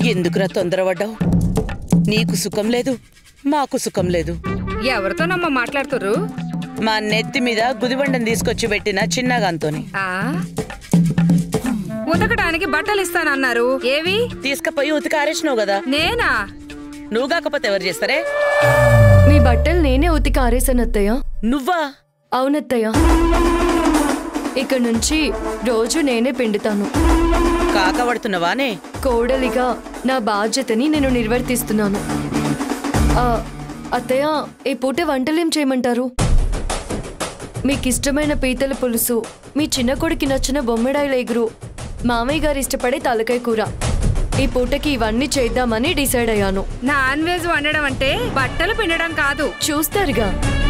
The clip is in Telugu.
ఎందుకురా తొందరపడ్డావు నీకు సుఖం లేదు మాకు సుఖం లేదు ఎవరితోనమ్మా మాట్లాడుతుర్రు మా నెత్తి మీద గుదిబండం తీసుకొచ్చి పెట్టిన చిన్నగాంతోని ఆ ఉతకడానికి బట్టలు ఇస్తానన్నారు ఏవి తీసుకుపోయి ఉతికి ఆరేసినావు కదా నేనా నువ్వు కాకపోతే ఎవరు చేస్తారే మీ బట్టలు నేనే ఉతికి ఆరేసాను అత్తయ్య నువ్వా అవునత్తయ్య ఇక నుంచి రోజు నేనే పిండుతాను కాకపడుతున్నావానే కోడలిగా నా బాధ్యతని నేను నిర్వర్తిస్తున్నాను ఆ, అత్తయ్య ఈ పూట వంటలేం చేయమంటారు మీకు ఇష్టమైన పీతల పులుసు మీ చిన్న కొడుకి నచ్చిన బొమ్మిడాయిల ఎగురు మామయ్య గారు ఇష్టపడే తలకాయ కూర ఈ పూటకి ఇవన్నీ చేద్దామని డిసైడ్ అయ్యాను నాన్ వెజ్ వండడం అంటే బట్టలు పిండడం కాదు చూస్తారుగా